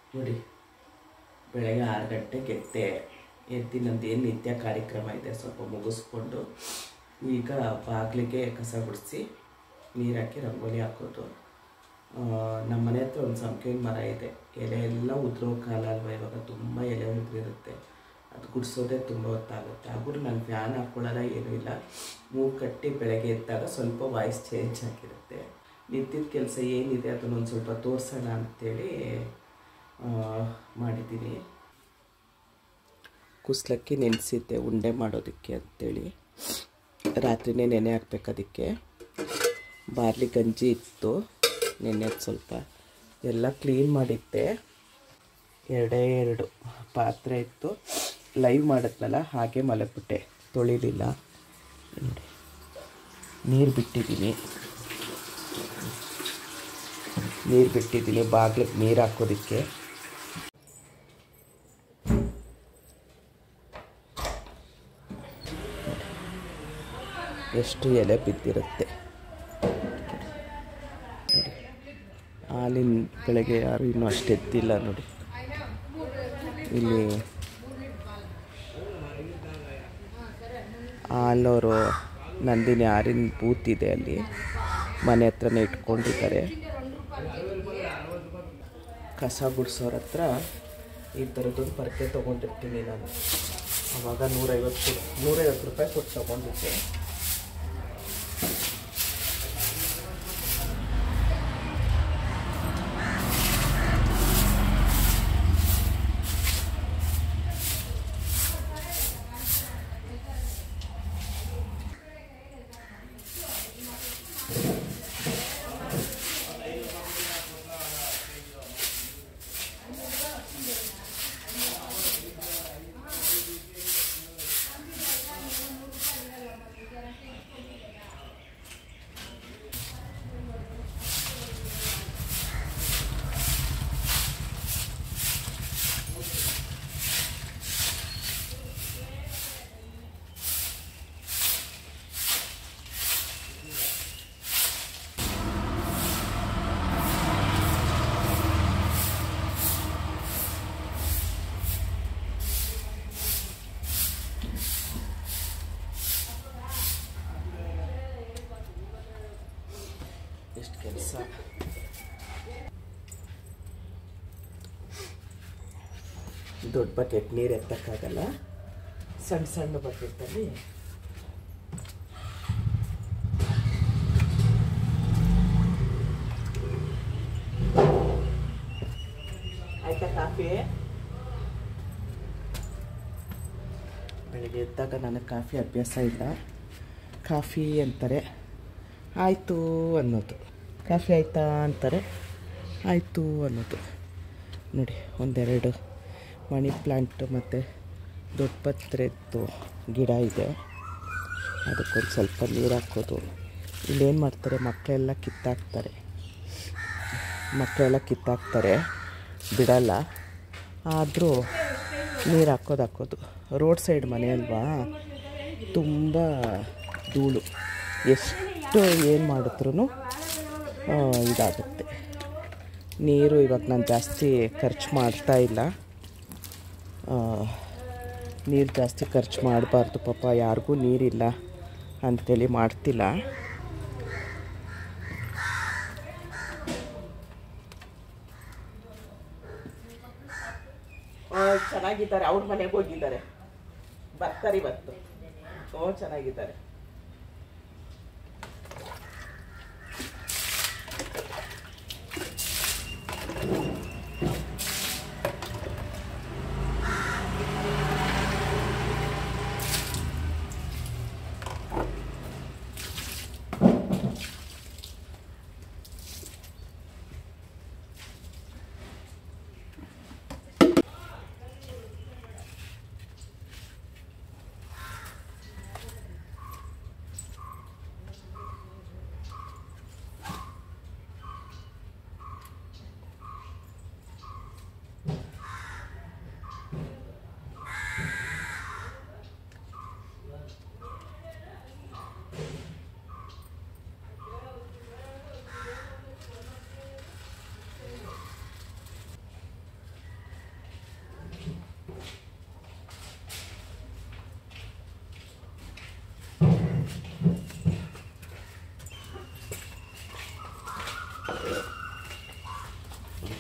ನೋಡಿ ಬೆಳಗ್ಗೆ ಆರು ಗಂಟೆಗೆ ಎದ್ದೆ ಎದ್ದು ನಂದು ಏನು ನಿತ್ಯ ಕಾರ್ಯಕ್ರಮ ಇದೆ ಸ್ವಲ್ಪ ಮುಗಿಸ್ಕೊಂಡು ಈಗ ಬಾಗಿಲಿಗೆ ಕಸ ಗುಡಿಸಿ ನೀರು ಹಾಕಿ ರಂಗೋಲಿ ಹಾಕೋದು ಆ, ನಮ್ಮ ಮನೆ ಹತ್ರ ಒಂದು ಸಂಪಿಗೆ ಮರ ಇದೆ ಎಲೆ ಎಲ್ಲ ಉದುರೋ ಕಾಲ ಅಲ್ವಾ ಇವಾಗ ತುಂಬ ಎಲೆ ಉದುರಿರುತ್ತೆ ಅದು ಗುಡಿಸೋದೇ ತುಂಬ ಹೊತ್ತಾಗುತ್ತೆ ಆದರೂ ನಾನು ಫ್ಯಾನ್ ಹಾಕ್ಕೊಳ್ಳಲ್ಲ ಏನೂ ಇಲ್ಲ ಮೂಗು ಕಟ್ಟಿ ಬೆಳಗ್ಗೆ ಎದ್ದಾಗ ಸ್ವಲ್ಪ ವಾಯ್ಸ್ ಚೇಂಜ್ ಆಗಿರುತ್ತೆ ನಿಂತಿದ್ದ ಕೆಲಸ ಏನಿದೆ ಅದನ್ನೊಂದು ಸ್ವಲ್ಪ ತೋರಿಸೋಣ ಅಂತೇಳಿ ಆ, ಮಾಡಿದ್ದೀನಿ ಕುಸ್ಲಕ್ಕಿ ನೆನೆಸಿದ್ದೆ ಉಂಡೆ ಮಾಡೋದಕ್ಕೆ ಅಂತೇಳಿ ರಾತ್ರಿನೇ ನೆನೆ ಹಾಕ್ಬೇಕು ಅದಕ್ಕೆ ಬಾರ್ಲಿ ಗಂಜಿ ಇತ್ತು ನೆನೆದು ಸ್ವಲ್ಪ ಎಲ್ಲ ಕ್ಲೀನ್ ಮಾಡಿದ್ದೆ ಎರಡೇ ಎರಡು ಪಾತ್ರೆ ಇತ್ತು ಲೈವ್ ಮಾಡಿದ್ನಲ್ಲ ಹಾಗೆ ಮಲಗ್ಬಿಟ್ಟೆ ತೊಳಿಲಿಲ್ಲ ನೋಡಿ ನೀರು ಬಿಟ್ಟಿದ್ದೀನಿ ನೀರು ಬಿಟ್ಟಿದ್ದೀನಿ ಬಾಗ್ಲಿಗೆ ನೀರು ಹಾಕೋದಕ್ಕೆ ಎಷ್ಟು ಎಲೆ ಬಿದ್ದಿರುತ್ತೆ ನೋಡಿ. ಹಾಲಿನ ಬೆಳಗ್ಗೆ ಯಾರು ಇನ್ನೂ ಅಷ್ಟು ಎದ್ದಿಲ್ಲ ನೋಡಿ ಇಲ್ಲಿ ಹಾಲವರು ನಂದಿನಿ ಹಾಲಿನ ಬೂತ್ ಇದೆ ಅಲ್ಲಿ ಮನೆ ಹತ್ರನೇ ಇಟ್ಕೊಂಡಿದ್ದಾರೆ ಕಸ ಗುಡಿಸೋರ ಹತ್ರ ಈ ಥರದ್ದೊಂದು ಪರ್ಕೆ ತೊಗೊಂಡಿರ್ತೀನಿ ನಾನು ಅವಾಗ ನೂರೈವತ್ತು ನೂರೈವತ್ತು ರೂಪಾಯಿ ಕೊಟ್ಟು ತೊಗೊಂಡಿದ್ದೆ ಎಷ್ಟು ಕೆಲಸ ದೊಡ್ಡ ಬಕೆಟ್ ನೀರು ಎತ್ತಕ್ಕಾಗಲ್ಲ ಸಣ್ಣ ಸಣ್ಣ ಬಕೆಟಲ್ಲಿ ಆಯ್ತಾ ಕಾಫಿ ಬೆಳಗ್ಗೆ ಎದ್ದಾಗ ನನಗೆ ಕಾಫಿ ಅಭ್ಯಾಸ ಇಲ್ಲ ಕಾಫಿ ಅಂತಾರೆ ಆಯಿತು ಅನ್ನೋದು ಕಾಫಿ ಆಯಿತಾ ಅಂತಾರೆ ಆಯಿತು ಅನ್ನೋದು ನೋಡಿ ಒಂದೆರಡು ಮನಿ ಪ್ಲ್ಯಾಂಟ್ ಮತ್ತು ದೊಡ್ಡ ಪತ್ರೆದ್ದು ಗಿಡ ಇದೆ ಅದಕ್ಕೊಂದು ಸ್ವಲ್ಪ ನೀರು ಹಾಕೋದು ಇಲ್ಲೇನು ಮಾಡ್ತಾರೆ ಮಕ್ಕಳೆಲ್ಲ ಕಿತ್ತಾಕ್ತಾರೆ ಮಕ್ಕಳೆಲ್ಲ ಕಿತ್ತಾಕ್ತಾರೆ ಬಿಡಲ್ಲ ಆದರೂ ನೀರು ಹಾಕೋದು ಹಾಕೋದು ರೋಡ್ ಸೈಡ್ ಮನೆ ಅಲ್ವಾ ತುಂಬ ಧೂಳು ಎಷ್ಟು ಏನು ಮಾಡಿದ್ರೂ ಇದಾಗುತ್ತೆ ನೀರು ಇವಾಗ ನಾನು ಜಾಸ್ತಿ ಖರ್ಚು ಮಾಡ್ತಾ ಇಲ್ಲ ನೀರು ಜಾಸ್ತಿ ಖರ್ಚು ಮಾಡಬಾರ್ದು ಪಾಪ ಯಾರಿಗೂ ನೀರಿಲ್ಲ ಅಂಥೇಳಿ ಮಾಡ್ತಿಲ್ಲ ಚೆನ್ನಾಗಿದ್ದಾರೆ ಅವ್ರ ಮನೆಗೆ ಹೋಗಿದ್ದಾರೆ ಬರ್ತಾರೆ ಇವತ್ತು ಹ್ಞೂ ಚೆನ್ನಾಗಿದ್ದಾರೆ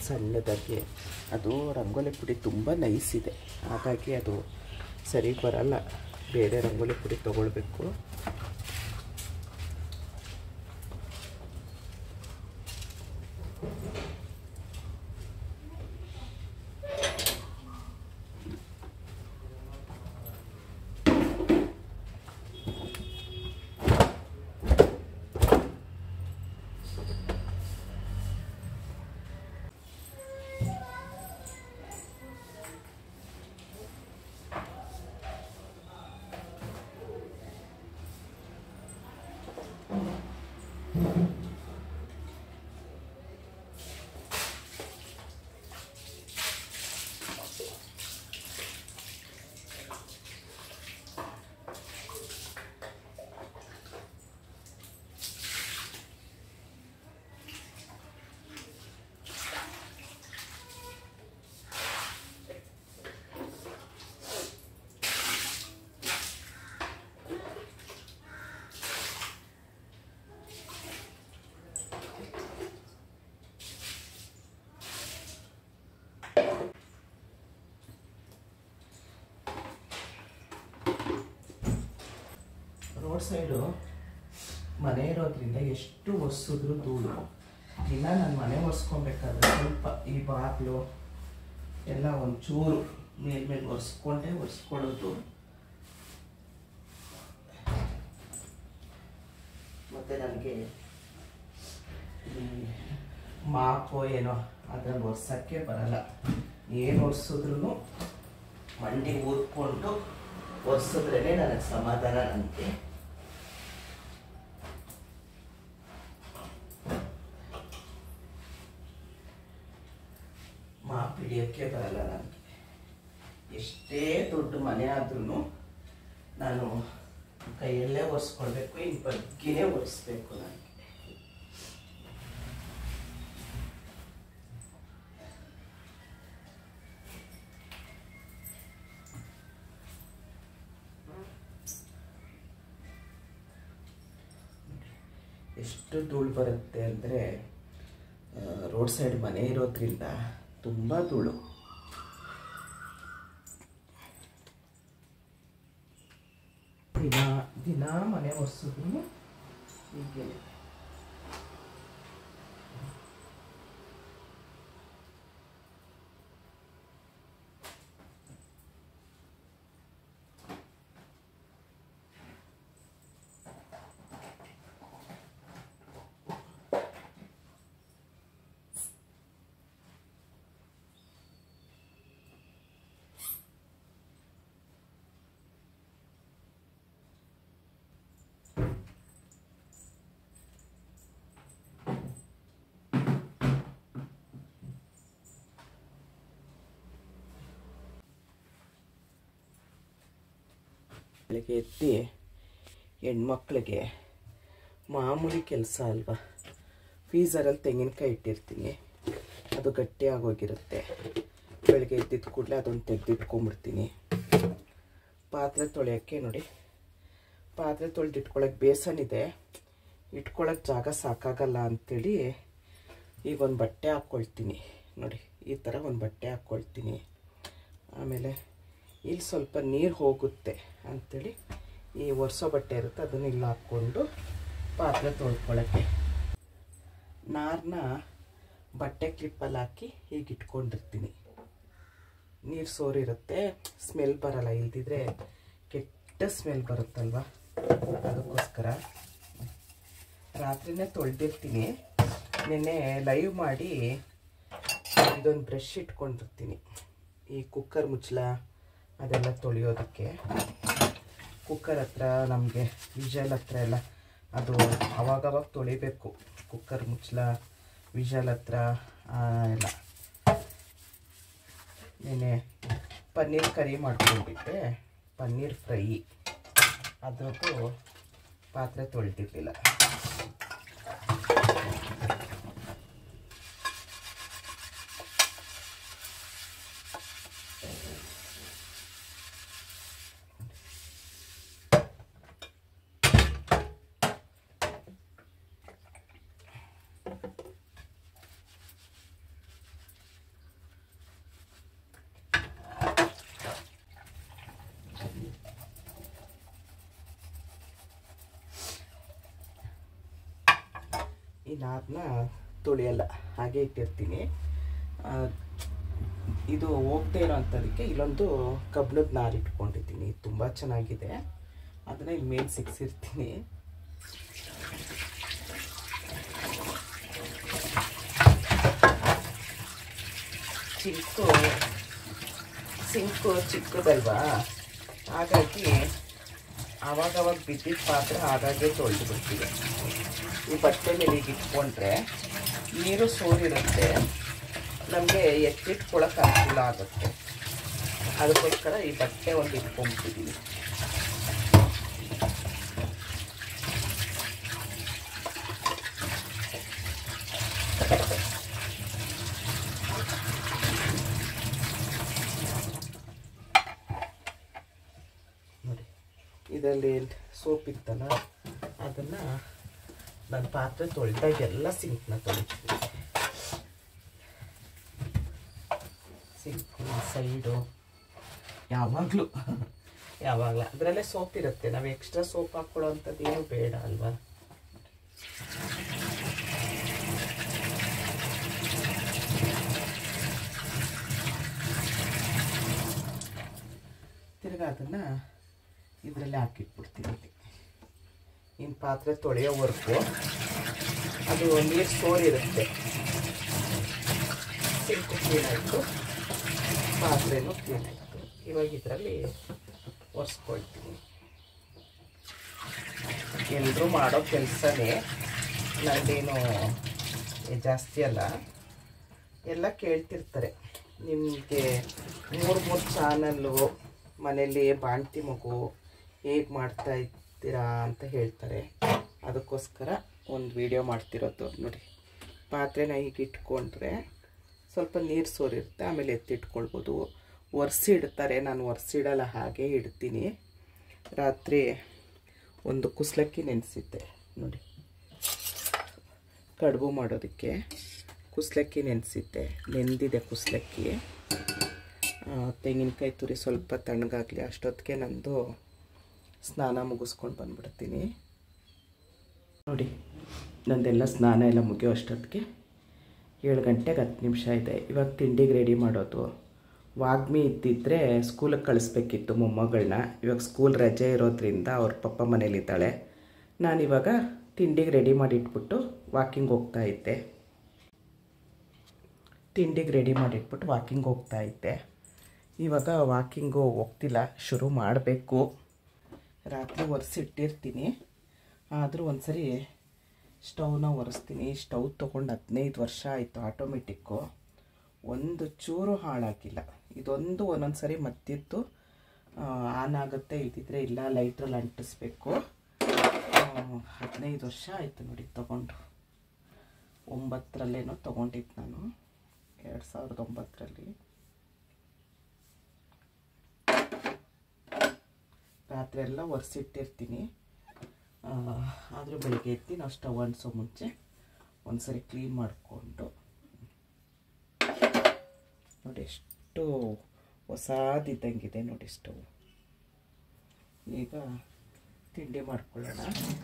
ಸಣ್ಣದಾಗಿ ಅದು ರಂಗೋಲಿ ಪುಡಿ ತುಂಬ ನೈಸ್ ಇದೆ ಹಾಗಾಗಿ ಅದು ಸರಿ ಬರಲ್ಲ ಬೇರೆ ರಂಗೋಲಿ ಪುಡಿ ತೊಗೊಳ್ಬೇಕು ರೋಡ್ ಸೈಡು ಮನೆ ಇರೋದ್ರಿಂದ ಎಷ್ಟು ಒರೆಸಿದ್ರು ಧೂಳು ದಿನ ನಾನು ಮನೆ ಒರೆಸ್ಕೊಬೇಕಾದ್ರೆ ಸ್ವಲ್ಪ ಈ ಬಾಗಿಲು ಎಲ್ಲ ಒಂಚೂರು ಮೇಲ್ಮೇಲೆ ಒರೆಸ್ಕೊಂಡೇ ಒರೆಸ್ಕೊಳ್ಳೋದು ಮತ್ತು ನನಗೆ ಈ ಮಾಪೋ ಏನೋ ಅದ್ರಲ್ಲಿ ಒರ್ಸೋಕ್ಕೆ ಬರಲ್ಲ ಏನು ಒರೆಸಿದ್ರು ಮಂಡಿ ಊದ್ಕೊಂಡು ಒರೆಸಿದ್ರೇ ನನಗೆ ಸಮಾಧಾನ ನನಗೆ ಮಾಪ್ ಹಿಡಿಯೋಕ್ಕೆ ಬರಲ್ಲ ನನಗೆ ಎಷ್ಟೇ ದೊಡ್ಡ ಮನೆ ಆದ್ರೂ ನಾನು ಕೈಯಲ್ಲೇ ಒರೆಸ್ಕೊಳ್ಬೇಕು ಇನ್ನು ಬಗ್ಗಿನೇ ಒರೆಸ್ಬೇಕು ನನಗೆ ಎಷ್ಟು ಧೂಳು ಬರುತ್ತೆ ಅಂದರೆ ರೋಡ್ ಸೈಡ್ ಮನೆ ಇರೋದ್ರಿಂದ ತುಂಬ ಧೂಳು ದಿನ ದಿನ ಮನೆ ಒರೆಸಿದ್ರು ಹೀಗೆ ಬೆಳಗ್ಗೆ ಎತ್ತಿ ಹೆಣ್ಮಕ್ಳಿಗೆ ಮಾಮೂಲಿ ಕೆಲಸ ಅಲ್ವಾ ಫೀಸರಲ್ಲಿ ತೆಂಗಿನಕಾಯಿ ಇಟ್ಟಿರ್ತೀನಿ ಅದು ಗಟ್ಟಿಯಾಗೋಗಿರುತ್ತೆ ಬೆಳಗ್ಗೆ ಎದ್ದಿದ್ದ ಕೂಡಲೇ ಅದನ್ನು ತೆಗೆದಿಟ್ಕೊಂಬಿಡ್ತೀನಿ ಪಾತ್ರೆ ತೊಳೆಯೋಕ್ಕೆ ನೋಡಿ ಪಾತ್ರೆ ತೊಳೆದು ಇಟ್ಕೊಳಕ್ಕೆ ಬೇಸನ್ ಇದೆ ಇಟ್ಕೊಳಕ್ಕೆ ಜಾಗ ಸಾಕಾಗಲ್ಲ ಅಂಥೇಳಿ ಈಗ ಒಂದು ಬಟ್ಟೆ ಹಾಕ್ಕೊಳ್ತೀನಿ ನೋಡಿ ಈ ಥರ ಒಂದು ಬಟ್ಟೆ ಹಾಕ್ಕೊಳ್ತೀನಿ ಆಮೇಲೆ ಇಲ್ಲಿ ಸ್ವಲ್ಪ ನೀರು ಹೋಗುತ್ತೆ ಅಂಥೇಳಿ ಈ ಒರೆಸೋ ಬಟ್ಟೆ ಇರುತ್ತೆ ಅದನ್ನು ಇಲ್ಲಿ ಹಾಕ್ಕೊಂಡು ಪಾತ್ರೆ ತೊಳ್ಕೊಳ್ಳೋಕ್ಕೆ ನಾರನ್ನ ಬಟ್ಟೆ ಕ್ಲಿಪ್ಪಲ್ಲಿ ಹಾಕಿ ಹೀಗೆ ಇಟ್ಕೊಂಡಿರ್ತೀನಿ ನೀರು ಸೋರಿರುತ್ತೆ ಸ್ಮೆಲ್ ಬರಲ್ಲ ಇಲ್ದಿದ್ರೆ ಕೆಟ್ಟ ಸ್ಮೆಲ್ ಬರುತ್ತಲ್ವ ಅದಕ್ಕೋಸ್ಕರ ರಾತ್ರಿನೇ ತೊಳೆದಿರ್ತೀನಿ ನಿನ್ನೆ ಲೈವ್ ಮಾಡಿ ಇದೊಂದು ಬ್ರಷ್ ಇಟ್ಕೊಂಡಿರ್ತೀನಿ ಈ ಕುಕ್ಕರ್ ಮುಚ್ಚಲ ಅದೆಲ್ಲ ತೊಳೆಯೋದಕ್ಕೆ ಕುಕ್ಕರ್ ಹತ್ರ ನಮಗೆ ವಿಜಲ್ ಹತ್ರ ಎಲ್ಲ ಅದು ಅವಾಗವಾಗ ತೊಳಿಬೇಕು ಕುಕ್ಕರ್ ಮುಚ್ಚಲ ವಿಜಲ್ ಹತ್ರ ಆ, ಎಲ್ಲ ನೆನೆ ಪನ್ನೀರ್ ಕರಿ ಮಾಡ್ಕೊಂಡಿದ್ದೆ ಪನ್ನೀರ್ ಫ್ರೈ ಅದ್ರದ್ದು ಪಾತ್ರೆ ತೊಳೆದಿರಲಿಲ್ಲ ಈ ನಾರನ್ನ ತೊಳೆಯಲ್ಲ ಹಾಗೆ ಇಟ್ಟಿರ್ತೀನಿ ಆ, ಇದು ಹೋಗ್ತಾ ಇರೋಂಥದಕ್ಕೆ ಇಲ್ಲೊಂದು ಕಬ್ಣದ ನಾರು ಇಟ್ಕೊಂಡಿದ್ದೀನಿ ತುಂಬ ಚೆನ್ನಾಗಿದೆ ಅದನ್ನು ಇಲ್ಲಿ ಮೇಲೆ ಸಿಕ್ಸಿರ್ತೀನಿ ಚಿಕ್ಕು ಸಿಂಕು ಚಿಕ್ಕದಲ್ವಾ ಹಾಗಾಗಿ ಆವಾಗವಾಗ ಬಿದ್ದಿದ್ದ ಪಾತ್ರೆ ಹಾಗಾಗೆ ತೊಳೆದು ಬಿಡ್ತೀವಿ ಈ ಬಟ್ಟೆ ಮೇಲೆ ಈಗ ಇಟ್ಕೊಂಡ್ರೆ ನೀರು ಸೋರಿರುತ್ತೆ ನಮಗೆ ಎತ್ತಿಟ್ಕೊಳಕ್ಕೆ ಅನುಕೂಲ ಆಗುತ್ತೆ ಅದಕ್ಕೋಸ್ಕರ ಈ ಬಟ್ಟೆ ಒಂದು ಇಟ್ಕೊಂಡ್ಬಿಟ್ಟಿದ್ದೀನಿ ನೋಡಿ ಇದರಲ್ಲಿ ಸೋಪ್ ಇತ್ತಲ್ಲ ಅದನ್ನು ನನ್ನ ಪಾತ್ರೆ ತೊಳೆದಾಗೆಲ್ಲ ಸಿಂಕ್ನ ತೊಳಿತೀನಿ ಸಿಂಕ್ ಸೈಡು ಯಾವಾಗಲೂ ಯಾವಾಗಲ ಅದರಲ್ಲೇ ಸೋಪ್ ಇರುತ್ತೆ ನಾವು ಎಕ್ಸ್ಟ್ರಾ ಸೋಪ್ ಹಾಕ್ಕೊಳ್ಳೋ ಅಂಥದ್ದು ಏನು ಬೇಡ ಅಲ್ವಾ ತಿರ್ಗಾ ಅದನ್ನು ಇದರಲ್ಲಿ ಹಾಕಿಟ್ಬಿಡ್ತೀನಿ ಇನ್ನು ಪಾತ್ರೆ ತೊಳೆಯೋವರೆಗೂ ಅದು ನೀರು ಸೋರಿರುತ್ತೆ ಸಿಂಕು ಕ್ಲೀನ್ ಆಯಿತು ಪಾತ್ರೆನೂ ಕ್ಲೀನ್ ಆಯಿತು ಇವಾಗ ಇದರಲ್ಲಿ ಒರೆಸ್ಕೊಳ್ತೀನಿ ಎಲ್ಲರೂ ಮಾಡೋ ಕೆಲಸನೇ ನಂದೇನು ಜಾಸ್ತಿ ಅಲ್ಲ ಎಲ್ಲ ಕೇಳ್ತಿರ್ತಾರೆ ನಿಮಗೆ ಮೂರು ಮೂರು ಚಾನಲ್ಲು ಮನೇಲಿ ಬಾಣ್ತಿ ಮಗು ಹೇಗೆ ಮಾಡ್ತಾ ಇರ್ತೀರಾ ಅಂತ ಹೇಳ್ತಾರೆ ಅದಕ್ಕೋಸ್ಕರ ಒಂದು ವಿಡಿಯೋ ಮಾಡ್ತಿರೋದು ನೋಡಿ ಪಾತ್ರೆನ ಹೀಗೆ ಇಟ್ಕೊಂಡ್ರೆ ಸ್ವಲ್ಪ ನೀರು ಸೋರಿರುತ್ತೆ ಆಮೇಲೆ ಎತ್ತಿಟ್ಕೊಳ್ಬೋದು ಒರೆಸಿ ಇಡ್ತಾರೆ ನಾನು ಒರೆಸಿಡಲ್ಲ ಹಾಗೆ ಇಡ್ತೀನಿ ರಾತ್ರಿ ಒಂದು ಕುಸ್ಲಕ್ಕಿ ನೆನೆಸಿದ್ದೆ ನೋಡಿ ಕಡುಬು ಮಾಡೋದಕ್ಕೆ ಕುಸ್ಲಕ್ಕಿ ನೆನೆಸಿದ್ದೆ ನೆಂದಿದೆ ಕುಸ್ಲಕ್ಕಿ ಆ, ತೆಂಗಿನಕಾಯಿ ತುರಿ ಸ್ವಲ್ಪ ತಣ್ಣಗಾಗಲಿ ಅಷ್ಟೊತ್ತಿಗೆ ನಂದು ಸ್ನಾನ ಮುಗಿಸ್ಕೊಂಡು ಬಂದ್ಬಿಡ್ತೀನಿ ನೋಡಿ ನಂದೆಲ್ಲ ಸ್ನಾನ ಎಲ್ಲ ಮುಗಿಯೋ ಅಷ್ಟೊತ್ತಿಗೆ ಏಳು ಗಂಟೆಗೆ ಹತ್ತು ನಿಮಿಷ ಇದೆ ಇವಾಗ ತಿಂಡಿಗೆ ರೆಡಿ ಮಾಡೋದು ವಾಗ್ಮಿ ಇದ್ದಿದ್ದರೆ ಸ್ಕೂಲಿಗೆ ಕಳಿಸ್ಬೇಕಿತ್ತು ಮೊಮ್ಮಗಳನ್ನ ಇವಾಗ ಸ್ಕೂಲ್ ರಜೆ ಇರೋದ್ರಿಂದ ಅವ್ರ ಪಪ್ಪ ಮನೇಲಿದ್ದಾಳೆ ನಾನಿವಾಗ ತಿಂಡಿಗೆ ರೆಡಿ ಮಾಡಿ ಇಟ್ಬಿಟ್ಟು ವಾಕಿಂಗ್ ಹೋಗ್ತಾ ಇದ್ದೆ ತಿಂಡಿಗೆ ರೆಡಿ ಮಾಡಿಟ್ಬಿಟ್ಟು ವಾಕಿಂಗ್ ಹೋಗ್ತಾ ಇದ್ದೆ ಇವಾಗ ವಾಕಿಂಗು ಹೋಗ್ತಿಲ್ಲ ಶುರು ಮಾಡಬೇಕು ರಾತ್ರಿ ಒರೆಸಿಟ್ಟಿರ್ತೀನಿ ಆದರೂ ಒಂದ್ಸರಿ ಸ್ಟವ್ನ ಒರೆಸ್ತೀನಿ ಸ್ಟವ್ ತೊಗೊಂಡು ಹದಿನೈದು ವರ್ಷ ಆಯಿತು ಆಟೋಮೆಟಿಕ್ಕು ಒಂದು ಚೂರು ಹಾಳಾಗಿಲ್ಲ ಇದೊಂದು ಒಂದೊಂದು ಸರಿ ಮತ್ತಿದ್ದು ಆನ್ ಆಗುತ್ತೆ ಇಲ್ದಿದ್ರೆ ಇಲ್ಲ ಲೈಟ್ರಲ್ಲಿ ಅಂಟಿಸ್ಬೇಕು ಹದಿನೈದು ವರ್ಷ ಆಯಿತು ನೋಡಿ ತೊಗೊಂಡು ಒಂಬತ್ತರಲ್ಲೇನೋ ತೊಗೊಂಡಿದ್ದು ನಾನು ಎರಡು ಸಾವಿರದ ಒಂಬತ್ತರಲ್ಲಿ ರಾತ್ರಿ ಎಲ್ಲ ಒರೆಸಿಟ್ಟಿರ್ತೀನಿ ಆದರೂ ಬೆಳಿಗ್ಗೆ ಎತ್ತಿ ನಾವು ಸ್ಟವ್ ಅಂಟಿಸೋ ಮುಂಚೆ ಒಂದ್ಸರಿ ಕ್ಲೀನ್ ಮಾಡಿಕೊಂಡು ನೋಡಿ ಎಷ್ಟು ಹೊಸದಿದ್ದಂಗಿದೆ ನೋಡಿ ಸ್ಟವ್ ಈಗ ತಿಂಡಿ ಮಾಡ್ಕೊಳ್ಳೋಣ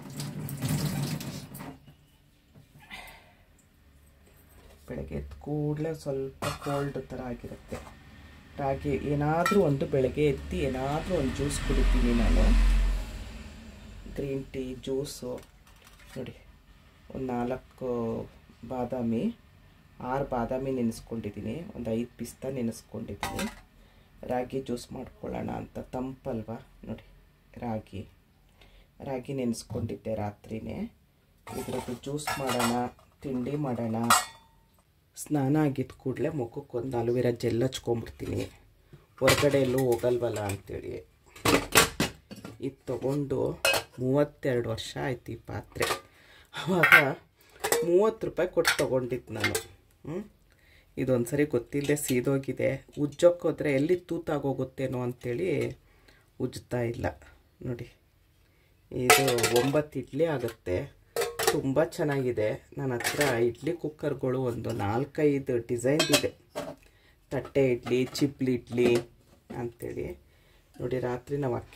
ಬೆಳಗ್ಗೆ ಎದ್ದ ಕೂಡಲೇ ಸ್ವಲ್ಪ ಕೋಲ್ಡ್ ಥರ ಆಗಿರುತ್ತೆ ರಾಗಿ ಏನಾದರೂ ಒಂದು ಬೆಳಗ್ಗೆ ಎತ್ತಿ ಏನಾದರೂ ಒಂದು ಜ್ಯೂಸ್ ಕುಡಿತೀನಿ ನಾನು ಗ್ರೀನ್ ಟೀ ಜ್ಯೂಸು ನೋಡಿ ಒಂದು ನಾಲ್ಕು ಬಾದಾಮಿ ಆರು ಬಾದಾಮಿ ನೆನೆಸ್ಕೊಂಡಿದ್ದೀನಿ ಒಂದು ಐದು ಪಿಸ್ತಾ ನೆನೆಸ್ಕೊಂಡಿದ್ದೀನಿ ರಾಗಿ ಜ್ಯೂಸ್ ಮಾಡ್ಕೊಳ್ಳೋಣ ಅಂತ ತಂಪಲ್ವಾ ನೋಡಿ ರಾಗಿ ರಾಗಿ ನೆನೆಸ್ಕೊಂಡಿದ್ದೆ ರಾತ್ರಿನೇ ಇದ್ರದ್ದು ಜ್ಯೂಸ್ ಮಾಡೋಣ ತಿಂಡಿ ಮಾಡೋಣ ಸ್ನಾನ ಆಗಿದ್ದ ಕೂಡಲೇ ಮುಖಕ್ಕೊಂದು ಅಲುವೆರಾ ಜೆಲ್ ಹಚ್ಕೊಂಬಿಡ್ತೀನಿ ಹೊರಗಡೆ ಎಲ್ಲೂ ಹೋಗಲ್ವಲ್ಲ ಅಂಥೇಳಿ ಇದು ತಗೊಂಡು ಮೂವತ್ತೆರಡು ವರ್ಷ ಆಯ್ತು ಈ ಪಾತ್ರೆ ಆವಾಗ ಮೂವತ್ತು ರೂಪಾಯಿ ಕೊಟ್ಟು ತೊಗೊಂಡಿದ್ದು ನಾನು ಹ್ಞೂ ಇದೊಂದು ಸರಿ ಗೊತ್ತಿಲ್ಲದೆ ಸೀದೋಗಿದೆ ಉಜ್ಜೋಕ್ಕೋದ್ರೆ ಎಲ್ಲಿ ತೂತಾಗೋಗುತ್ತೇನೋ ಅಂಥೇಳಿ ಉಜ್ತಾ ಇಲ್ಲ ನೋಡಿ ಇದು ಒಂಬತ್ತು ಇಡ್ಲಿ ಆಗುತ್ತೆ ತುಂಬ ಚೆನ್ನಾಗಿದೆ ನನ್ನ ಹತ್ರ ಇಡ್ಲಿ ಕುಕ್ಕರ್ಗಳು ಒಂದು ನಾಲ್ಕೈದು ಡಿಸೈನ್ದಿದೆ ತಟ್ಟೆ ಇಡ್ಲಿ ಚಿಪ್ಲಿ ಇಡ್ಲಿ ಅಂಥೇಳಿ ನೋಡಿ ರಾತ್ರಿ ನಾವು ಅಕ್ಕಿ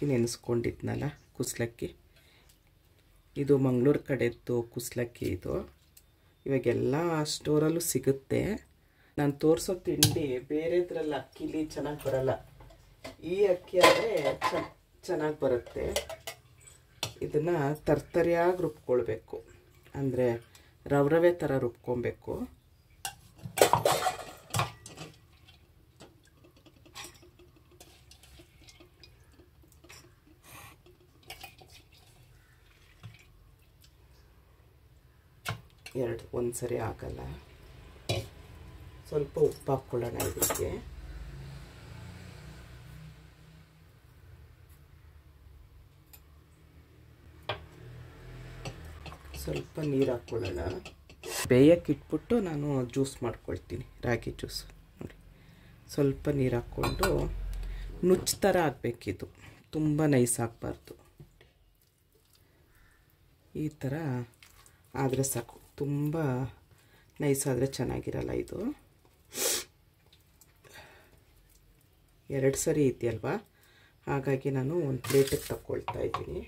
ನೆನೆಸ್ಕೊಂಡಿದ್ನಲ್ಲ ಕುಸ್ಲಕ್ಕಿ ಇದು ಮಂಗಳೂರು ಕಡೆದ್ದು ಕುಸ್ಲಕ್ಕಿ ಇದು ಇವಾಗೆಲ್ಲ ಸ್ಟೋರಲ್ಲೂ ಸಿಗುತ್ತೆ ನಾನು ತೋರಿಸೋ ತಿಂಡಿ ಬೇರೆದ್ರಲ್ಲಿ ಅಕ್ಕಿಲಿ ಚೆನ್ನಾಗಿ ಬರಲ್ಲ ಈ ಅಕ್ಕಿ ಆದರೆ ಚೆನ್ನಾಗಿ ಬರುತ್ತೆ ಇದನ್ನು ತರ್ತರಿಯಾಗಿ ರುಬ್ಕೊಳ್ಬೇಕು ಅಂದರೆ ರವೆ ರವೆ ಥರ ರುಬ್ಕೊಬೇಕು ಎರಡು ಒಂದು ಸರಿ ಆಗಲ್ಲ ಸ್ವಲ್ಪ ಉಪ್ಪು ಹಾಕ್ಕೊಳ್ಳೋಣ ಇದಕ್ಕೆ ಸ್ವಲ್ಪ ನೀರು ಹಾಕ್ಕೊಳ್ಳೋಣ ಬೇಯಕ್ಕೆ ಇಟ್ಬಿಟ್ಟು ನಾನು ಜ್ಯೂಸ್ ಮಾಡ್ಕೊಳ್ತೀನಿ ರಾಗಿ ಜ್ಯೂಸ್ ನೋಡಿ ಸ್ವಲ್ಪ ನೀರು ಹಾಕ್ಕೊಂಡು ನುಚ್ಚು ಥರ ಆಗಬೇಕಿದು ತುಂಬ ನೈಸ್ ಆಗಬಾರ್ದು ಈ ಥರ ಆದರೆ ಸಾಕು ತುಂಬ ನೈಸ್ ಆದರೆ ಚೆನ್ನಾಗಿರಲ್ಲ ಇದು ಎರಡು ಸರಿ ಇದೆಯಲ್ವಾ ಹಾಗಾಗಿ ನಾನು ಒಂದು ಪ್ಲೇಟಿಗೆ ತಗೊಳ್ತಾ ಇದ್ದೀನಿ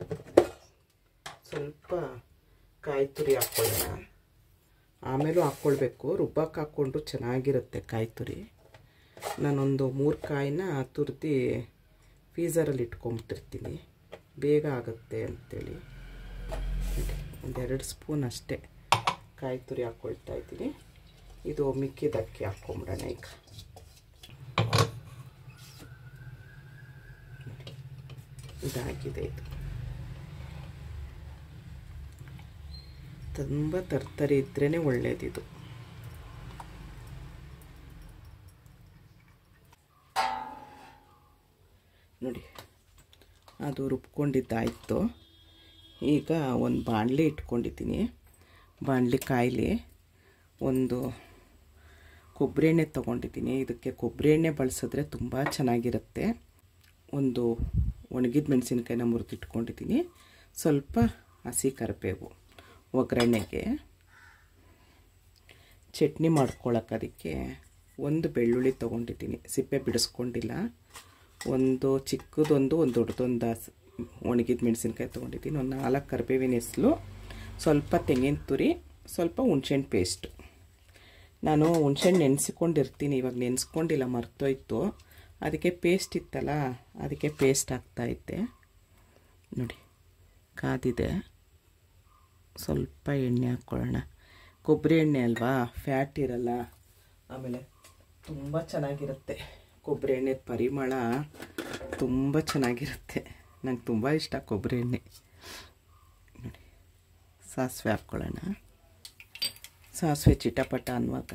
ಸ್ವಲ್ಪ ಕಾಯಿ ತುರಿ ಹಾಕ್ಕೊಳ್ಳೋಣ ಆಮೇಲೂ ಹಾಕ್ಕೊಳ್ಬೇಕು ರುಬ್ಬಕ್ಕೆ ಹಾಕ್ಕೊಂಡು ಚೆನ್ನಾಗಿರುತ್ತೆ ಕಾಯಿ ತುರಿ ನಾನೊಂದು ಮೂರು ಕಾಯಿನ ತುರಿದು ಫೀಸರಲ್ಲಿ ಇಟ್ಕೊಂಬಿಟ್ಟಿರ್ತೀನಿ ಬೇಗ ಆಗುತ್ತೆ ಅಂಥೇಳಿ ಒಂದೆರಡು ಸ್ಪೂನ್ ಅಷ್ಟೇ ಕಾಯಿ ತುರಿ ಹಾಕ್ಕೊಳ್ತಾ ಇದ್ದೀನಿ ಇದು ಮಿಕ್ಕಿದಕ್ಕೆ ಹಾಕ್ಕೊಂಬಿಡೋಣ ಈಗ ಇದಾಗಿದೆ ಇದು ತುಂಬ ತರ್ತರಿ ಇದ್ರೇ ಒಳ್ಳೇದಿದು ನೋಡಿ ಅದು ರುಬ್ಕೊಂಡಿದ್ದಾಯಿತು ಈಗ ಒಂದು ಬಾಣಲಿ ಇಟ್ಕೊಂಡಿದ್ದೀನಿ ಬಾಣಲಿ ಕಾಯಿಲಿ ಒಂದು ಕೊಬ್ಬರಿ ಎಣ್ಣೆ ತೊಗೊಂಡಿದ್ದೀನಿ ಇದಕ್ಕೆ ಕೊಬ್ಬರಿ ಎಣ್ಣೆ ಬಳಸಿದ್ರೆ ತುಂಬ ಚೆನ್ನಾಗಿರುತ್ತೆ ಒಂದು ಒಣಗಿದ ಮೆಣಸಿನ್ಕಾಯಿನ ಮುರಿದಿಟ್ಕೊಂಡಿದ್ದೀನಿ ಸ್ವಲ್ಪ ಹಸಿ ಕರಿಬೇವು ಒಗ್ಗರಣೆಗೆ ಚಟ್ನಿ ಮಾಡ್ಕೊಳಕ್ಕೆ ಅದಕ್ಕೆ ಒಂದು ಬೆಳ್ಳುಳ್ಳಿ ತೊಗೊಂಡಿದ್ದೀನಿ ಸಿಪ್ಪೆ ಬಿಡಿಸ್ಕೊಂಡಿಲ್ಲ ಒಂದು ಚಿಕ್ಕದೊಂದು ಒಂದು ದೊಡ್ಡದೊಂದು ಒಣಗಿದ ಮೆಣಸಿನ್ಕಾಯಿ ತೊಗೊಂಡಿದ್ದೀನಿ ಒಂದು ನಾಲ್ಕು ಕರಿಬೇವಿನ ಹೆಸಲು ಸ್ವಲ್ಪ ತೆಂಗಿನ ತುರಿ ಸ್ವಲ್ಪ ಹುಣ್ಸೆಹಣ್ಣು ಪೇಸ್ಟು ನಾನು ಹುಣ್ಸೆಹಣ್ಣು ನೆನೆಸಿಕೊಂಡಿರ್ತೀನಿ ಇವಾಗ ನೆನೆಸ್ಕೊಂಡಿಲ್ಲ ಮರ್ತೋಯ್ತು ಅದಕ್ಕೆ ಪೇಸ್ಟ್ ಇತ್ತಲ್ಲ ಅದಕ್ಕೆ ಪೇಸ್ಟ್ ಹಾಕ್ತಾಯಿದ್ದೆ ನೋಡಿ ಕಾದಿದೆ ಸ್ವಲ್ಪ ಎಣ್ಣೆ ಹಾಕ್ಕೊಳ್ಳೋಣ ಕೊಬ್ಬರಿ ಎಣ್ಣೆ ಅಲ್ವಾ ಫ್ಯಾಟ್ ಇರಲ್ಲ ಆಮೇಲೆ ತುಂಬ ಚೆನ್ನಾಗಿರುತ್ತೆ ಕೊಬ್ಬರಿ ಎಣ್ಣೆ ಪರಿಮಳ ತುಂಬ ಚೆನ್ನಾಗಿರುತ್ತೆ ನಂಗೆ ತುಂಬ ಇಷ್ಟ ಕೊಬ್ಬರಿ ಎಣ್ಣೆ ನೋಡಿ ಸಾಸಿವೆ ಹಾಕ್ಕೊಳ್ಳೋಣ ಸಾಸಿವೆ ಚಿಟಪಟ ಅನ್ನುವಾಗ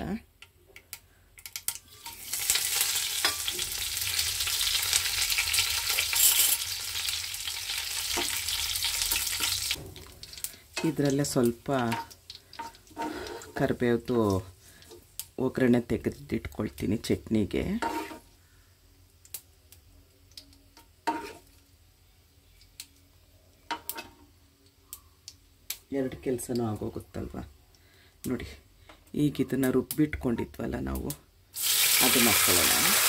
ಇದರಲ್ಲೇ ಸ್ವಲ್ಪ ಕರಿಬೇವ್ದು ಒಗ್ಗರಣೆ ತೆಗೆದಿಟ್ಕೊಳ್ತೀನಿ ಚಟ್ನಿಗೆ ಎರಡು ಕೆಲಸನೂ ಆಗೋಗುತ್ತಲ್ವ ನೋಡಿ ಈಗ ಇದನ್ನು ರುಬ್ಬಿಟ್ಕೊಂಡಿದ್ವಲ್ಲ ನಾವು ಅದನ್ನು ಹಾಕ್ಕೊಳ್ಳೋಣ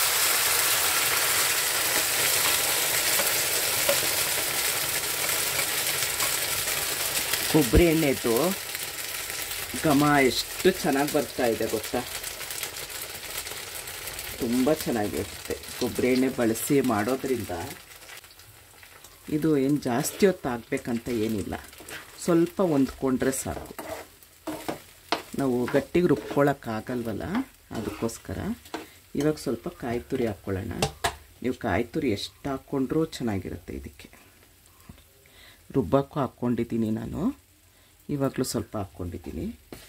ಕೊಬ್ಬರಿ ಎಣ್ಣೆದು ಘಮ ಎಷ್ಟು ಚೆನ್ನಾಗಿ ಬರ್ತಾ ಇದೆ ಗೊತ್ತಾ ತುಂಬ ಚೆನ್ನಾಗಿರುತ್ತೆ ಕೊಬ್ಬರಿ ಎಣ್ಣೆ ಬಳಸಿ ಮಾಡೋದ್ರಿಂದ ಇದು ಏನು ಜಾಸ್ತಿ ಹೊತ್ತು ಆಗಬೇಕಂತ ಏನಿಲ್ಲ ಸ್ವಲ್ಪ ಹೊಂದ್ಕೊಂಡ್ರೆ ಸಾಕು ನಾವು ಗಟ್ಟಿಗೆ ರುಬ್ಕೊಳ್ಳೋಕ್ಕಾಗಲ್ವಲ್ಲ ಅದಕ್ಕೋಸ್ಕರ ಇವಾಗ ಸ್ವಲ್ಪ ಕಾಯಿ ತುರಿ ಹಾಕ್ಕೊಳ್ಳೋಣ ನೀವು ಕಾಯಿ ತುರಿ ಎಷ್ಟು ಹಾಕ್ಕೊಂಡ್ರೂ ಚೆನ್ನಾಗಿರುತ್ತೆ ಇದಕ್ಕೆ ರುಬ್ಬಕ್ಕೂ ಹಾಕ್ಕೊಂಡಿದ್ದೀನಿ ನಾನು ಇವಾಗಲೂ ಸ್ವಲ್ಪ ಹಾಕ್ಕೊಂಡಿದ್ದೀನಿ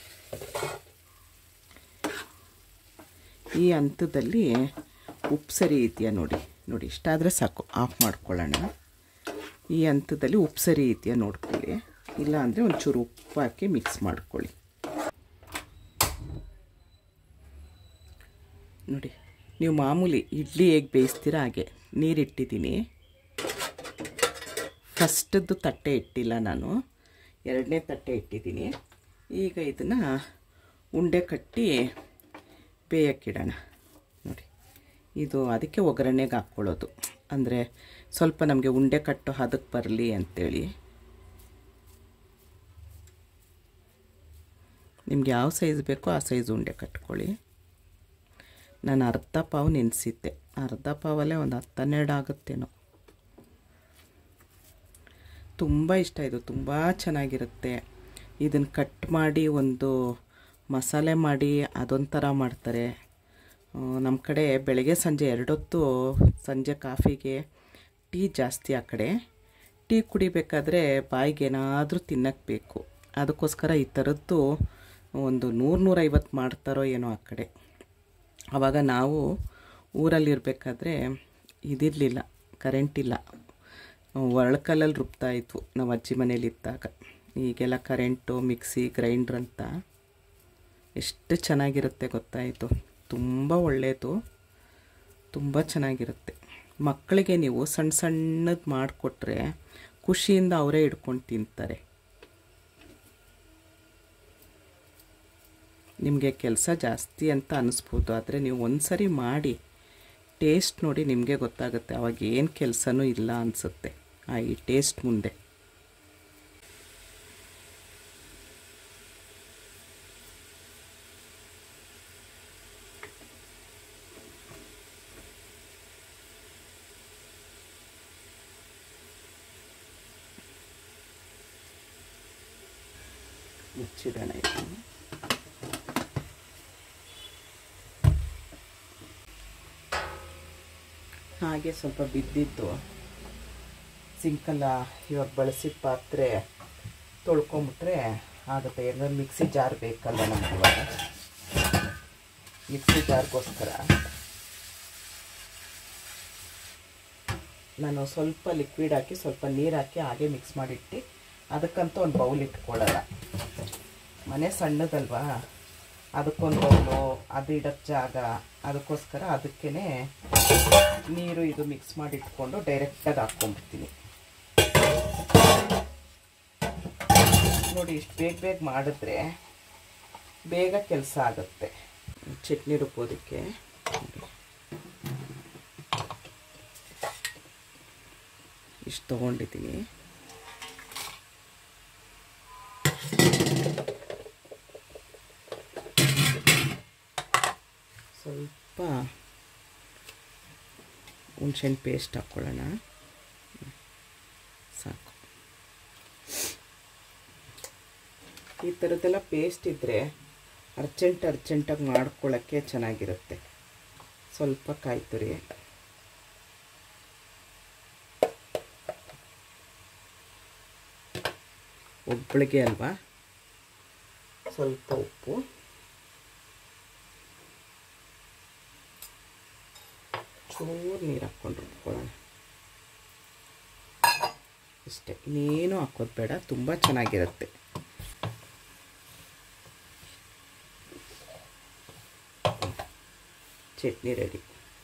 ಈ ಹಂತದಲ್ಲಿ ಉಪ್ಪು ಸರಿ ಇದೆಯಾ ನೋಡಿ ನೋಡಿ ಇಷ್ಟಾದರೆ ಸಾಕು ಆಫ್ ಮಾಡ್ಕೊಳ್ಳೋಣ ಈ ಹಂತದಲ್ಲಿ ಉಪ್ಪು ಸರಿ ಇದೆಯಾ ನೋಡ್ಕೊಳ್ಳಿ ಇಲ್ಲ ಅಂದರೆ ಒಂಚೂರು ಉಪ್ಪು ಹಾಕಿ ಮಿಕ್ಸ್ ಮಾಡ್ಕೊಳ್ಳಿ ನೋಡಿ ನೀವು ಮಾಮೂಲಿ ಇಡ್ಲಿ ಹೇಗೆ ಬೇಯಿಸ್ತೀರ ಹಾಗೆ ನೀರಿಟ್ಟಿದ್ದೀನಿ ಫಸ್ಟದ್ದು ತಟ್ಟೆ ಇಟ್ಟಿಲ್ಲ ನಾನು ಎರಡನೇ ತಟ್ಟೆ ಇಟ್ಟಿದ್ದೀನಿ ಈಗ ಇದನ್ನು ಉಂಡೆ ಕಟ್ಟಿ ಬೇಯಕ್ಕಿಡೋಣ ನೋಡಿ ಇದು ಅದಕ್ಕೆ ಒಗ್ಗರಣೆಗೆ ಹಾಕ್ಕೊಳ್ಳೋದು ಅಂದರೆ ಸ್ವಲ್ಪ ನಮಗೆ ಉಂಡೆ ಕಟ್ಟೋ ಹದಕ್ಕೆ ಬರಲಿ ಅಂಥೇಳಿ ನಿಮ್ಗೆ ಯಾವ ಸೈಜ್ ಬೇಕೋ ಆ ಸೈಜ್ ಉಂಡೆ ಕಟ್ಕೊಳ್ಳಿ ನಾನು ಅರ್ಧ ಪಾವು ನೆನೆಸಿದ್ದೆ ಅರ್ಧ ಪಾವಲ್ಲೇ ಒಂದು ಹತ್ತನ್ನೆರಡು ಆಗುತ್ತೇನೋ ತುಂಬ ಇಷ್ಟ ಇದು ತುಂಬ ಚೆನ್ನಾಗಿರುತ್ತೆ ಇದನ್ನು ಕಟ್ ಮಾಡಿ ಒಂದು ಮಸಾಲೆ ಮಾಡಿ ಅದೊಂಥರ ಮಾಡ್ತಾರೆ ನಮ್ಮ ಕಡೆ ಬೆಳಗ್ಗೆ ಸಂಜೆ ಎರಡೊತ್ತು ಸಂಜೆ ಕಾಫಿಗೆ ಟೀ ಜಾಸ್ತಿ ಆ ಕಡೆ ಟೀ ಕುಡಿಬೇಕಾದ್ರೆ ಬಾಯಿಗೆ ಏನಾದರೂ ತಿನ್ನಕ್ಕೆ ಬೇಕು ಅದಕ್ಕೋಸ್ಕರ ಈ ಥರದ್ದು ಒಂದು ನೂರು ನೂರೈವತ್ತು ಮಾಡ್ತಾರೋ ಏನೋ ಆ ಕಡೆ ಆವಾಗ ನಾವು ಊರಲ್ಲಿರಬೇಕಾದ್ರೆ ಇದಿರಲಿಲ್ಲ ಕರೆಂಟ್ ಇಲ್ಲ ಒರಳ್ಕಲ್ಲಲ್ಲಿ ರುಬ್ತಾ ಇದ್ವು ನಾವು ಅಜ್ಜಿ ಮನೇಲಿ ಇದ್ದಾಗ ಈಗೆಲ್ಲ ಕರೆಂಟು ಮಿಕ್ಸಿ ಗ್ರೈಂಡ್ರ್ ಅಂತ ಎಷ್ಟು ಚೆನ್ನಾಗಿರುತ್ತೆ ಗೊತ್ತಾಯಿತು ತುಂಬ ಒಳ್ಳೆಯದು ತುಂಬ ಚೆನ್ನಾಗಿರುತ್ತೆ ಮಕ್ಕಳಿಗೆ ನೀವು ಸಣ್ಣ ಸಣ್ಣದು ಮಾಡಿಕೊಟ್ರೆ ಖುಷಿಯಿಂದ ಅವರೇ ಹಿಡ್ಕೊಂಡು ತಿಂತಾರೆ ನಿಮಗೆ ಕೆಲಸ ಜಾಸ್ತಿ ಅಂತ ಅನ್ನಿಸ್ಬೋದು ಆದರೆ ನೀವು ಒಂದು ಸರಿ ಮಾಡಿ ಟೇಸ್ಟ್ ನೋಡಿ ನಿಮಗೆ ಗೊತ್ತಾಗುತ್ತೆ ಅವಾಗ ಏನು ಕೆಲಸನೂ ಇಲ್ಲ ಅನಿಸುತ್ತೆ ಆ ಈ ಟೇಸ್ಟ್ ಮುಂದೆ ಮುಚ್ಚಿಡೋಣ ಇದನ್ನು ಹಾಗೆ ಸ್ವಲ್ಪ ಬಿದ್ದಿದ್ದು ಸಿಂಕಲ್ಲ ಇವಾಗ ಬಳಸಿದ ಪಾತ್ರೆ ತೊಳ್ಕೊಂಬಿಟ್ರೆ ಆಗುತ್ತೆ ಯಾಕಂದ್ರೆ ಮಿಕ್ಸಿ ಜಾರ್ ಬೇಕಲ್ಲ ನಮ್ಗೆ ಇವಾಗ ಮಿಕ್ಸಿ ಜಾರ್ಗೋಸ್ಕರ ನಾನು ಸ್ವಲ್ಪ ಲಿಕ್ವಿಡ್ ಹಾಕಿ ಸ್ವಲ್ಪ ನೀರು ಹಾಕಿ ಹಾಗೆ ಮಿಕ್ಸ್ ಮಾಡಿಟ್ಟು ಅದಕ್ಕಂತ ಒಂದು ಬೌಲ್ ಇಟ್ಕೊಳ್ಳಲ್ಲ ಮನೆ ಸಣ್ಣದಲ್ವಾ ಅದಕ್ಕೊಂದು ಬೌಲು ಅದು ಇಡೋಕ್ಕೆ ಜಾಗ ಅದಕ್ಕೋಸ್ಕರ ಅದಕ್ಕೇ ನೀರು ಇದು ಮಿಕ್ಸ್ ಮಾಡಿ ಇಟ್ಕೊಂಡು ಡೈರೆಕ್ಟಾಗಿ ಹಾಕ್ಕೊಂಡ್ಬಿಡ್ತೀನಿ ನೋಡಿ ಇಷ್ಟು ಬೇಗ ಬೇಗ ಮಾಡಿದ್ರೆ ಬೇಗ ಕೆಲಸ ಆಗುತ್ತೆ ಚಟ್ನಿ ರುಬ್ಬೋದಕ್ಕೆ ಇಷ್ಟು ತೊಗೊಂಡಿದ್ದೀನಿ ಸ್ವಲ್ಪ ಹುಣ್ಸೆಹಣ್ಣು ಪೇಸ್ಟ್ ಹಾಕ್ಕೊಳ್ಳೋಣ ಸಾಕು ಈ ಥರದ್ದೆಲ್ಲ ಪೇಸ್ಟ್ ಇದ್ದರೆ ಅರ್ಜೆಂಟ್ ಅರ್ಜೆಂಟಾಗಿ ಮಾಡ್ಕೊಳ್ಳೋಕ್ಕೆ ಚೆನ್ನಾಗಿರುತ್ತೆ ಸ್ವಲ್ಪ ಕಾಯಿ ತುರಿ ಒಬ್ಬಳಿಗೆ ಅಲ್ವಾ ಸ್ವಲ್ಪ ಉಪ್ಪು ಚೂರು ನೀರು ಹಾಕ್ಕೊಂಡು ರುಬ್ಕೊಳ್ಳೋಣ ಇಷ್ಟೇ ಇನ್ನೇನು ಹಾಕೋದು ಬೇಡ ತುಂಬ ಚೆನ್ನಾಗಿರುತ್ತೆ ಚಟ್ನಿ ರೆಡಿ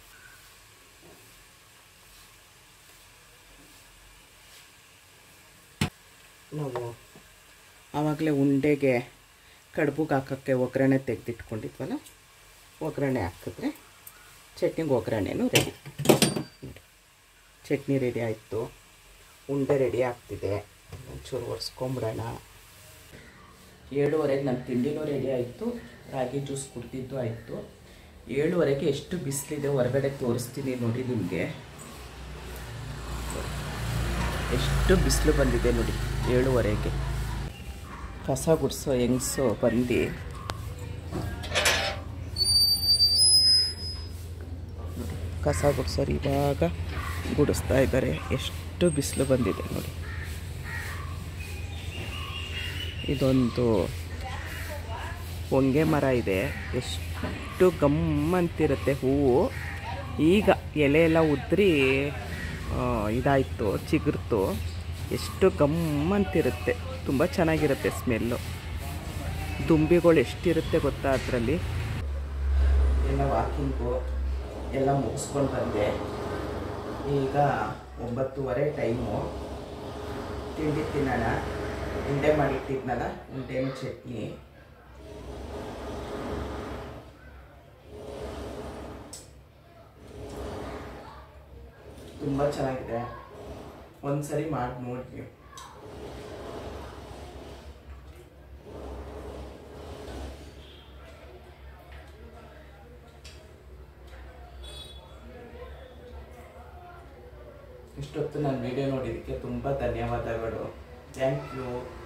ನಾವು ಆವಾಗಲೇ ಉಂಡೆಗೆ ಕಡುಬುಗೆ ಹಾಕೋಕ್ಕೆ ಒಗ್ಗರಣೆ ತೆಗೆದಿಟ್ಕೊಂಡಿದ್ವಲ್ಲ ಒಗ್ಗರಣೆ ಹಾಕಿದ್ರೆ ಚಟ್ನಿಗೆ ಒಗ್ಗರಣೆನೂ ರೆಡಿ ಚಟ್ನಿ ರೆಡಿ ಆಯಿತು ಉಂಡೆ ರೆಡಿ ಆಗ್ತಿದೆ ಒಂಚೂರು ಒರೆಸ್ಕೊಂಬಿಡೋಣ ಏಳುವರೆಗೆ ನನ್ನ ತಿಂಡಿನೂ ರೆಡಿ ಆಯಿತು ರಾಗಿ ಜ್ಯೂಸ್ ಕುಡ್ದಿದ್ದು ಆಯಿತು ಏಳುವರೆಗೆ ಎಷ್ಟು ಬಿಸಿಲಿದೆ ಹೊರಗಡೆ ತೋರಿಸ್ತೀನಿ ನೋಡಿ ನಿಮಗೆ ಎಷ್ಟು ಬಿಸಿಲು ಬಂದಿದೆ ನೋಡಿ ಏಳುವರೆಗೆ ಕಸ ಗುಡಿಸೋ ಹೆಂಗಸು ಬಂದು ಕಸ ಗುಡಿಸೋರು ಇವಾಗ ಗುಡಿಸ್ತಾ ಇದ್ದಾರೆ ಎಷ್ಟು ಬಿಸಿಲು ಬಂದಿದೆ ನೋಡಿ ಇದೊಂದು ಹೊಂಗೆ ಮರ ಇದೆ ಎಷ್ಟು ಗಮ್ಮಂತಿರುತ್ತೆ ಹೂವು ಈಗ ಎಲೆ ಎಲ್ಲ ಉದ್ರಿ ಇದಾಯಿತು ಚಿಗುರ್ತು ಎಷ್ಟು ಗಮ್ಮಂತಿರುತ್ತೆ ತುಂಬ ಚೆನ್ನಾಗಿರುತ್ತೆ ಸ್ಮೆಲ್ಲು ದುಂಬಿಗಳು ಎಷ್ಟಿರುತ್ತೆ ಗೊತ್ತಾ ಅದರಲ್ಲಿ ಎಲ್ಲ ವಾಕಿಂಗು ಎಲ್ಲ ಮುಗಿಸ್ಕೊಂಡು ಬಂದೆ ಈಗ ಒಂಬತ್ತುವರೆ ಟೈಮು ತಿಂಡಿ ತಿನ್ನೋಣ ಉಂಡೆ ಮಾಡಿಟ್ಟಿದ್ನಲ್ಲ ಉಂಡೆನೂ ಚಟ್ನಿ ತುಂಬ ಚೆನ್ನಾಗಿದೆ ಒಂದ್ಸರಿ ಮಾಡಿ ನೋಡಿ ಇಷ್ಟೊತ್ತು ನಾನು ವಿಡಿಯೋ ನೋಡಿದ್ದಕ್ಕೆ ತುಂಬ ಧನ್ಯವಾದಗಳು ಥ್ಯಾಂಕ್ ಯು